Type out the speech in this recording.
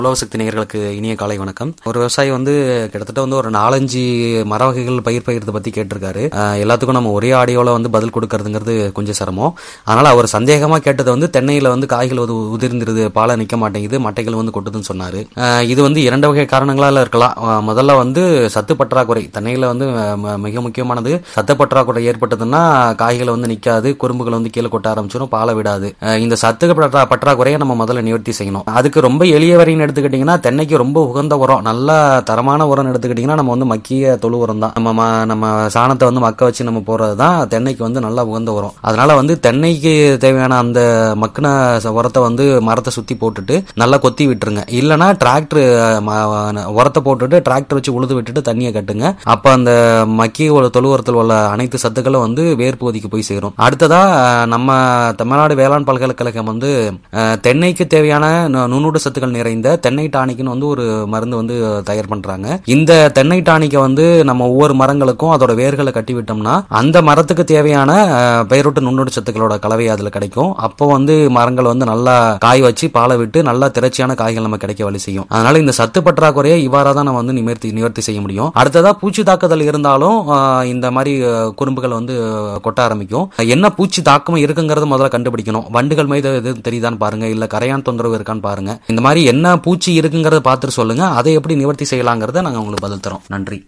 உழவு சக்தி நேயர்களுக்கு இனிய காலை வணக்கம் ஒரு விவசாயி வந்து கிட்டத்தட்ட வந்து ஒரு நாலஞ்சு மர வகைகள் பயிர் பயிர்த்தை பத்தி கேட்டிருக்காரு அஹ் எல்லாத்துக்கும் நம்ம ஒரே ஆடியோல வந்து பதில் கொடுக்கறதுங்கிறது கொஞ்சம் சிரமம் அதனால அவர் சந்தேகமா கேட்டது வந்து தென்னையில வந்து காய்கள் வந்து உதிர்ந்துருது பாலை நிக்க மாட்டேங்குது மட்டைகள் வந்து கொட்டுதுன்னு சொன்னாரு அஹ் இது வந்து இரண்டு வகை காரணங்களால இருக்கலாம் அஹ் முதல்ல வந்து சத்து பற்றாக்குறை தென்னையில வந்து அஹ், ம- மிக முக்கியமானது சத்து பற்றாக்குறை ஏற்பட்டதுன்னா காய்கள் வந்து நிக்காது குறும்புகள் வந்து கீழே கொட்ட ஆரம்பிச்சிடும் பாலை விடாது அஹ் இந்த சத்து பற்றா பற்றாக்குறையை நம்ம முதல்ல நிவர்த்தி செய்யணும் அதுக்கு ரொம்ப எளிய வரைன்னு எடுத்துக்கிட்டிங்கன்னா தென்னைக்கு ரொம்ப உகந்த உரம் நல்ல தரமான உரம் எடுத்துக்கிட்டிங்கன்னா நம்ம வந்து மக்கிய தொழு உரம் தான் நம்ம ம- நம்ம சாணத்தை வந்து மக்க வச்சு நம்ம போறது தான் தென்னைக்கு வந்து நல்ல உகந்த உரம் அதனால வந்து தென்னைக்கு தேவையான அந்த மக்கின ச- உரத்தை வந்து மரத்தை சுத்தி போட்டுட்டு நல்லா கொத்தி விட்டுருங்க இல்லைன்னா டிராக்டர் உரத்தை போட்டுட்டு டிராக்டர் வச்சு உழுது விட்டுட்டு தண்ணியை கட்டுங்க அப்ப அந்த மக்கிய ஒரு தொழு உரத்தில் உள்ள அனைத்து சத்துக்களும் வந்து வேர் பகுதிக்கு போய் சேரும் அடுத்ததா அஹ், நம்ம தமிழ்நாடு வேளாண் பல்கலைக்கழகம் வந்து அஹ், தென்னைக்கு தேவையான நு- நுண்ணுடு சத்துக்கள் நிறைந்த தென்னை டானிக்னு வந்து ஒரு மருந்து வந்து தயார் பண்றாங்க இந்த தென்னை டானிக்கை வந்து நம்ம ஒவ்வொரு மரங்களுக்கும் அதோட வேர்களை கட்டி விட்டோம்னா அந்த மரத்துக்கு தேவையான அஹ், பெயரூட்டு நுண்ணுடு சத்துக்களோட கலவை அதுல கிடைக்கும் அப்போ வந்து மரங்கள் வந்து நல்லா காய் வச்சு பாலை விட்டு நல்லா திரட்சியான காய்கள் நம்ம கிடைக்க வழி செய்யும் அதனால இந்த சத்து பற்றாக்குறையை இவ்வாறா தான் நம்ம வந்து நிவர்த்தி நிவர்த்தி செய்ய முடியும் அடுத்ததா பூச்சி தாக்குதல் இருந்தாலும் ஆஹ், இந்த மாதிரி அஹ், குறும்புகள் வந்து அஹ், கொட்ட ஆரம்பிக்கும் என்ன பூச்சி தாக்கம் இருக்குங்கிறத முதல்ல கண்டுபிடிக்கணும் வண்டுகள் மீது எது தெரியுதான்னு பாருங்க இல்ல கரையான் தொந்தரவு இருக்கான்னு பாருங்க இந்த மாதிரி என்ன பூச்சி இருக்குங்கிறத பார்த்துட்டு சொல்லுங்க அதை எப்படி நிவர்த்தி செய்யலாங்கிறத நாங்க உங்களுக்கு பதில் தரோம் நன்றி